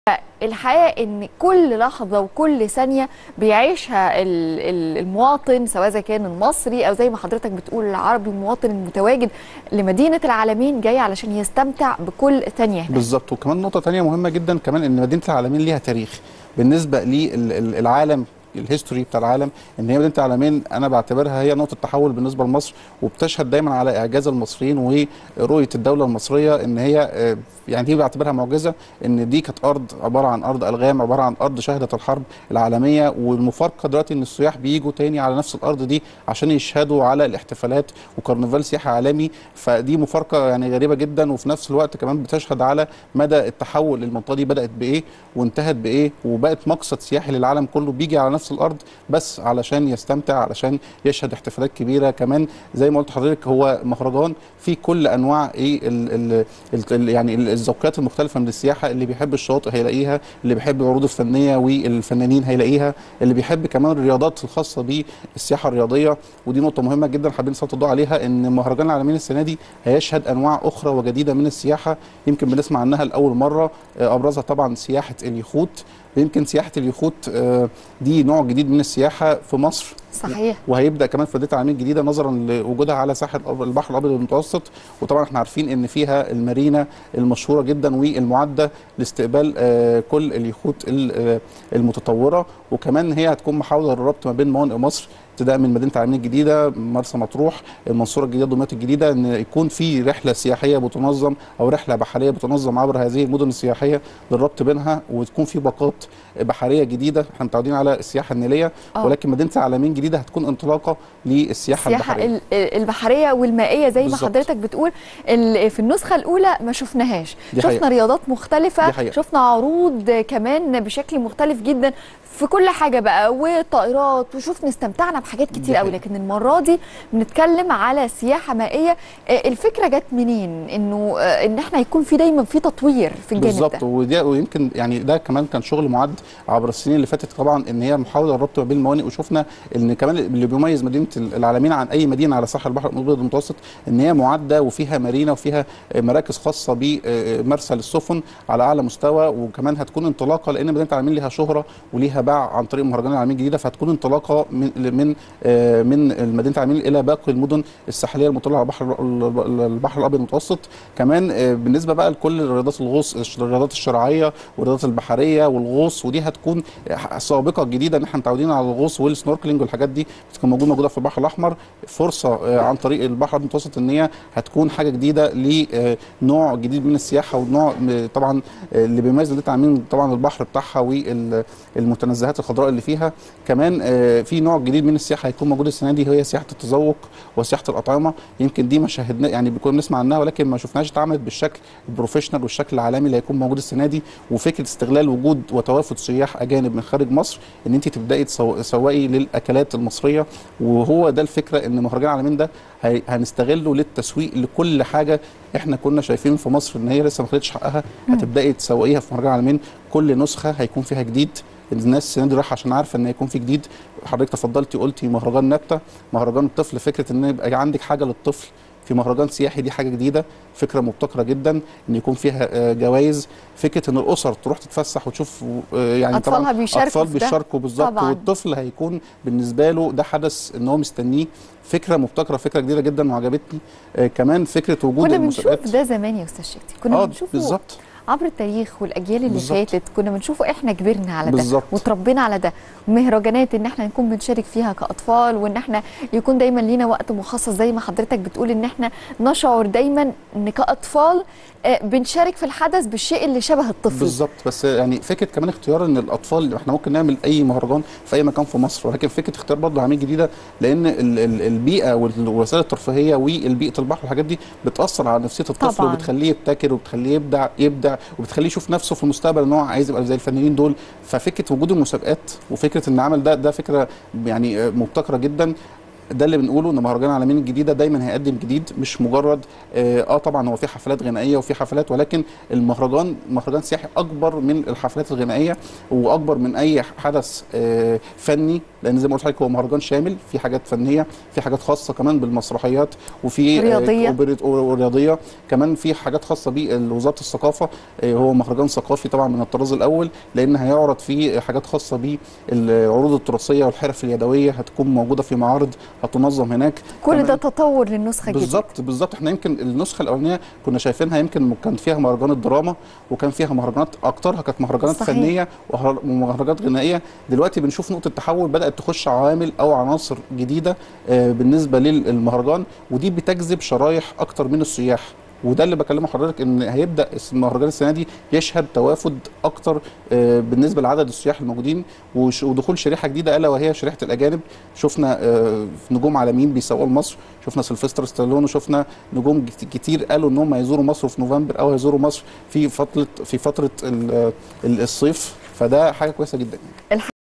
الحقيقه ان كل لحظه وكل ثانيه بيعيشها ال- ال- المواطن سواء اذا كان المصري او زي ما حضرتك بتقول العربي المواطن المتواجد لمدينه العالمين جاي علشان يستمتع بكل ثانيه هناك بالظبط وكمان نقطه تانية مهمه جدا كمان ان مدينه العالمين ليها تاريخ بالنسبه للعالم الهيستوري بتاع العالم ان هي مدينه العالمين انا بعتبرها هي نقطه تحول بالنسبه لمصر وبتشهد دايما على اعجاز المصريين ورؤيه الدوله المصريه ان هي آه، يعني هي بعتبرها معجزه ان دي كانت ارض عباره عن ارض الغام عباره عن ارض شهدت الحرب العالميه والمفارقه دلوقتي ان السياح بيجوا تاني على نفس الارض دي عشان يشهدوا على الاحتفالات وكرنفال سياحي عالمي فدي مفارقه يعني غريبه جدا وفي نفس الوقت كمان بتشهد على مدى التحول المنطقه دي بدات بايه وانتهت بايه وبقت مقصد سياحي للعالم كله بيجي على نفس الارض بس علشان يستمتع علشان يشهد احتفالات كبيره كمان زي ما قلت لحضرتك هو مهرجان فيه كل انواع ايه ال ال ال يعني الذوقيات المختلفه من السياحه اللي بيحب الشواطئ هيلاقيها اللي بيحب العروض الفنيه والفنانين هيلاقيها اللي بيحب كمان الرياضات الخاصه بالسياحه الرياضيه ودي نقطه مهمه جدا حابين نسلط الضوء عليها ان مهرجان العالمين السنه دي هيشهد انواع اخرى وجديده من السياحه يمكن بنسمع عنها لاول مره آه، ابرزها طبعا سياحه اليخوت يمكن سياحه اليخوت آه، دي نوع جديد من السياحه في مصر صحيح وهيبدا كمان في مدينه العالمين الجديده نظرا لوجودها على ساحل الأب- البحر الابيض المتوسط وطبعا احنا عارفين ان فيها المارينا المشهوره جدا والمعده لاستقبال آه، كل اليخوت ال- آه، المتطوره وكمان هي هتكون محاوله للربط ما بين موانئ مصر ابتداء من مدينه العالمين الجديده مرسى مطروح المنصوره الجديده دمياط الجديده ان يكون في رحله سياحيه بتنظم او رحله بحريه بتنظم عبر هذه المدن السياحيه للربط بينها وتكون في باقات بحريه جديده احنا متعودين على السياحه النيليه آه. ولكن مدينه العالمين الجديده هتكون انطلاقه للسياحه السياحه البحريه ال- البحريه والمائيه زي ما بالظبط. حضرتك بتقول ال- في النسخه الاولى ما شفناهاش دي شفنا حقيقة. رياضات مختلفه دي حقيقة. شفنا عروض كمان بشكل مختلف جدا في كل حاجه بقى وطائرات وشفنا استمتعنا بحاجات دي كتير قوي حقيقة. لكن المره دي بنتكلم على سياحه مائيه آه، الفكره جت منين انه آه، ان احنا يكون في دايما في تطوير في الجانب بالظبط ده وده ويمكن يعني ده كمان كان شغل معد عبر السنين اللي فاتت طبعا ان هي محاوله الربط ما بين الموانئ وشفنا ان كمان اللي بيميز مدينه العالمين عن اي مدينه على ساحل البحر الابيض المتوسط ان هي معده وفيها مارينا وفيها مراكز خاصه بمرسى للسفن على اعلى مستوى وكمان هتكون انطلاقه لان مدينه العالمين ليها شهره وليها باع عن طريق مهرجان العالمين الجديده فهتكون انطلاقه من من آه، من مدينه العالمين الى باقي المدن الساحليه المطله على البحر البحر الابيض المتوسط كمان آه، بالنسبه بقى لكل رياضات الغوص الرياضات الشراعيه والرياضات البحريه والغوص ودي هتكون سابقه جديده ان احنا متعودين على الغوص والسنوركلينج والحاجات دي بتكون موجوده موجوده في البحر الاحمر فرصه آه، عن طريق البحر المتوسط ان هي هتكون حاجه جديده لنوع جديد من السياحه ونوع م- طبعا آه، اللي بيميز مدينه العالمين طبعا البحر بتاعها والمتنزهات الخضراء اللي فيها كمان آه، في نوع جديد من السياحه هيكون موجود السنه دي هي سياحه التذوق وسياحه الاطعمه يمكن دي ما شاهدنا يعني بنكون بنسمع عنها ولكن ما شفناهاش اتعملت بالشكل البروفيشنال والشكل العالمي اللي هيكون موجود السنه دي وفكره استغلال وجود وتوافد سياح اجانب من خارج مصر ان انت تبداي تسو- تسوقي للاكلات المصريه وهو ده الفكره ان مهرجان العالمين ده هي- هنستغله للتسويق لكل حاجه احنا كنا شايفين في مصر ان هي لسه ما خدتش حقها هتبداي تسوقيها في مهرجان العالمين كل نسخه هيكون فيها جديد الناس السنه دي رايحه عشان عارفه ان هيكون في جديد حضرتك تفضلتي قلتي مهرجان نبته مهرجان الطفل فكره ان يبقى عندك حاجه للطفل في مهرجان سياحي دي حاجه جديده فكره مبتكره جدا ان يكون فيها جوائز فكره ان الاسر تروح تتفسح وتشوف آه، يعني أطفالها طبعا بيشاركوا اطفال في ده. بيشاركوا بالظبط طبعاً. والطفل هيكون بالنسبه له ده حدث ان هو مستنيه فكره مبتكره فكره جديده جدا وعجبتني آه كمان فكره وجود كنا المسابقات بنشوف ده زمان يا استاذ شادي كنا اه بنشوفه بالظبط عبر التاريخ والاجيال اللي بالظبط. فاتت كنا بنشوفه احنا كبرنا على ده بالظبط. وتربينا على ده مهرجانات ان احنا نكون بنشارك فيها كاطفال وان احنا يكون دايما لينا وقت مخصص زي ما حضرتك بتقول ان احنا نشعر دايما ان كاطفال آه، بنشارك في الحدث بالشيء اللي شبه الطفل بالظبط بس يعني فكره كمان اختيار ان الاطفال احنا ممكن نعمل اي مهرجان في اي مكان في مصر ولكن فكره اختيار برضه عميل جديده لان ال- ال- البيئه والوسائل الترفيهيه والبيئه البحر والحاجات دي بتاثر على نفسيه الطفل طبعاً. وبتخليه يبتكر وبتخليه يبدع يبدع وبتخليه يشوف نفسه في المستقبل ان هو عايز يبقى زي الفنانين دول ففكره وجود المسابقات وفكره ان عمل ده ده فكره يعني آه، مبتكره جدا ده اللي بنقوله ان مهرجان العالمين الجديده دايما هيقدم جديد مش مجرد اه آه طبعا هو في حفلات غنائيه وفي حفلات ولكن المهرجان مهرجان سياحي اكبر من الحفلات الغنائيه واكبر من اي حدث آه فني لان زي ما قلت لحضرتك هو مهرجان شامل في حاجات فنيه في حاجات خاصه كمان بالمسرحيات وفي رياضية. آه أوبريت- ورياضيه كمان في حاجات خاصه بوزاره الثقافه آه هو مهرجان ثقافي طبعا من الطراز الاول لان هيعرض فيه حاجات خاصه بالعروض التراثيه والحرف اليدويه هتكون موجوده في معارض هتنظم هناك كل كمان- ده تطور للنسخه الجديده بالظبط بالظبط احنا يمكن النسخه الاولانيه كنا شايفينها يمكن كان فيها مهرجان الدراما وكان فيها مهرجانات اكترها كانت مهرجانات صحيح. فنيه وهر- ومهرجانات غنائيه دلوقتي بنشوف نقطه تحول بدات تخش عوامل او عناصر جديده آه، بالنسبه للمهرجان ودي بتجذب شرايح اكتر من السياح وده اللي بكلمه حضرتك ان هيبدا المهرجان السنه دي يشهد توافد اكتر آه، بالنسبه لعدد السياح الموجودين وش- ودخول شريحه جديده الا وهي شريحه الاجانب شفنا آه، نجوم عالميين بيسوقوا لمصر شفنا سيلفستر ستالون وشفنا نجوم جت- كتير قالوا ان هم هيزوروا مصر في نوفمبر او هيزوروا مصر في فتره في فتره ال- ال- الصيف فده حاجه كويسه جدا